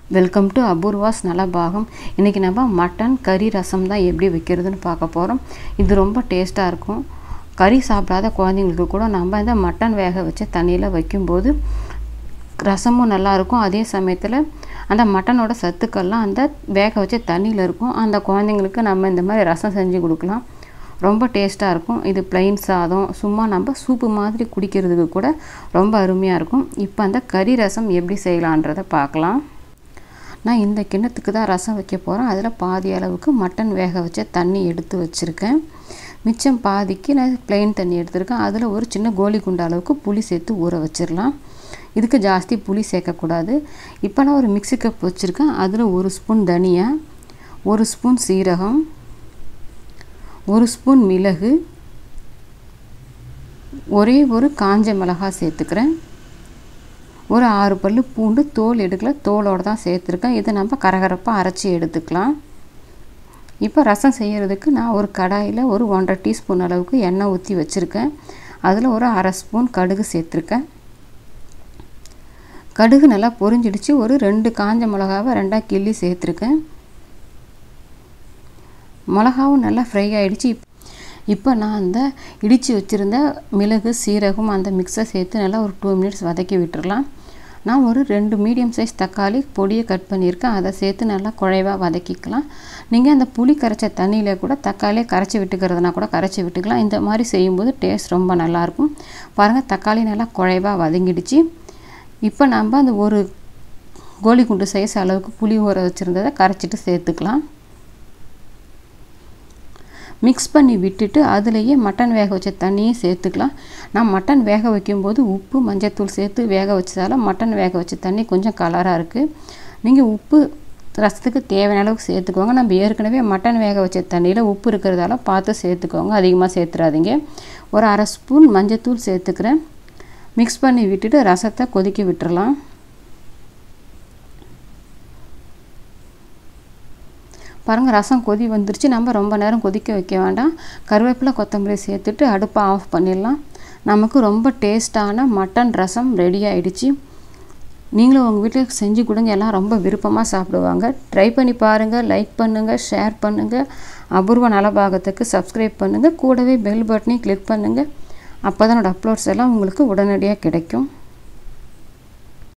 welcome to Apoorva's நலபாகம் இன்றைக்கி நம்ம mutton கறி ரசம் தான் எப்படி வைக்கிறதுன்னு பார்க்க போகிறோம் இது ரொம்ப டேஸ்ட்டாக இருக்கும் கறி சாப்பிடாத குழந்தைங்களுக்கு கூட நம்ம இந்த மட்டன் வேக வச்ச தண்ணியில் வைக்கும்போது ரசமும் நல்லாயிருக்கும் அதே சமயத்தில் அந்த மட்டனோட சத்துக்கள்லாம் அந்த வேக வச்ச தண்ணியில் இருக்கும் அந்த குழந்தைங்களுக்கு நம்ம இந்த மாதிரி ரசம் செஞ்சு கொடுக்கலாம் ரொம்ப டேஸ்ட்டாக இருக்கும் இது பிளெயின் சாதம் சும்மா நம்ம சூப்பு மாதிரி குடிக்கிறதுக்கு கூட ரொம்ப அருமையாக இருக்கும் இப்போ அந்த கறி ரசம் எப்படி செய்யலான்றதை பார்க்கலாம் நான் இந்த கிண்ணத்துக்கு தான் ரசம் வைக்க போகிறேன் அதில் பாதி அளவுக்கு மட்டன் வேக வச்ச தண்ணி எடுத்து வச்சுருக்கேன் மிச்சம் பாதிக்கு நான் பிளெயின் தண்ணி எடுத்திருக்கேன் அதில் ஒரு சின்ன கோலி குண்டு அளவுக்கு புளி சேர்த்து ஊற வச்சிடலாம் இதுக்கு ஜாஸ்தி புளி சேர்க்கக்கூடாது இப்போ நான் ஒரு மிக்ஸி கப் வச்சுருக்கேன் அதில் ஒரு ஸ்பூன் தனியா ஒரு ஸ்பூன் சீரகம் ஒரு ஸ்பூன் மிளகு ஒரே ஒரு காஞ்ச மிளகாய் சேர்த்துக்கிறேன் ஒரு ஆறு பல் பூண்டு தோல் எடுக்கல தோலோடு தான் சேர்த்துருக்கேன் இதை நம்ம கரகரப்பாக அரைச்சி எடுத்துக்கலாம் இப்போ ரசம் செய்கிறதுக்கு நான் ஒரு கடாயில் ஒரு ஒன்றரை டீஸ்பூன் அளவுக்கு எண்ணெய் ஊற்றி வச்சுருக்கேன் அதில் ஒரு அரை ஸ்பூன் கடுகு சேர்த்துருக்கேன் கடுகு நல்லா பொரிஞ்சிடுச்சு ஒரு ரெண்டு காஞ்ச மிளகாவை ரெண்டாக கிள்ளி சேர்த்துருக்கேன் மிளகாவும் நல்லா ஃப்ரை ஆகிடுச்சு இப்போ நான் அந்த இடித்து வச்சுருந்த மிளகு சீரகம் அந்த மிக்ஸை சேர்த்து நல்லா ஒரு டூ மினிட்ஸ் வதக்கி விட்டுறலாம் நான் ஒரு ரெண்டு மீடியம் சைஸ் தக்காளி பொடியை கட் பண்ணியிருக்கேன் அதை சேர்த்து நல்லா குழைவாக வதக்கிக்கலாம் நீங்கள் அந்த புளி கரைச்ச தண்ணியில் கூட தக்காளியை கரைச்சி விட்டுக்கிறதுனா கூட கரைச்சி விட்டுக்கலாம் இந்த மாதிரி செய்யும்போது டேஸ்ட் ரொம்ப நல்லாயிருக்கும் பாருங்கள் தக்காளி நல்லா குழைவாக வதங்கிடுச்சு இப்போ நம்ம அந்த ஒரு கோலி குண்டு சைஸ் அளவுக்கு புளி ஊற வச்சுருந்ததை கரைச்சிட்டு சேர்த்துக்கலாம் மிக்ஸ் பண்ணி விட்டுட்டு அதுலேயே மட்டன் வேக வச்ச தண்ணியும் சேர்த்துக்கலாம் நான் மட்டன் வேக வைக்கும்போது உப்பு மஞ்சத்தூள் சேர்த்து வேக வச்சதால மட்டன் வேக வச்ச தண்ணி கொஞ்சம் கலராக இருக்குது நீங்கள் உப்பு ரசத்துக்கு தேவையான அளவுக்கு சேர்த்துக்கோங்க நம்ம ஏற்கனவே மட்டன் வேக வச்ச தண்ணியில் உப்பு இருக்கிறதால பார்த்து சேர்த்துக்கோங்க அதிகமாக சேர்த்துறாதீங்க ஒரு அரை ஸ்பூன் மஞ்சத்தூள் சேர்த்துக்கிறேன் மிக்ஸ் பண்ணி விட்டுட்டு ரசத்தை கொதிக்க விட்டுறலாம் பாருங்கள் ரசம் கொதி வந்துருச்சு நம்ம ரொம்ப நேரம் கொதிக்க வைக்க வேண்டாம் கருவேப்பிலை கொத்தமல்லி சேர்த்துட்டு அடுப்பை ஆஃப் பண்ணிடலாம் நமக்கு ரொம்ப டேஸ்ட்டான மட்டன் ரசம் ரெடி ஆகிடுச்சு நீங்களும் உங்கள் வீட்டில் செஞ்சு கொடுங்க எல்லாம் ரொம்ப விருப்பமாக சாப்பிடுவாங்க ட்ரை பண்ணி பாருங்கள் லைக் பண்ணுங்கள் ஷேர் பண்ணுங்கள் அபூர்வ நலபாகத்துக்கு சப்ஸ்கிரைப் பண்ணுங்கள் கூடவே பெல் பட்டனையும் கிளிக் பண்ணுங்கள் அப்போ தான் என்னோடய அப்லோட்ஸ் எல்லாம் உங்களுக்கு உடனடியாக கிடைக்கும்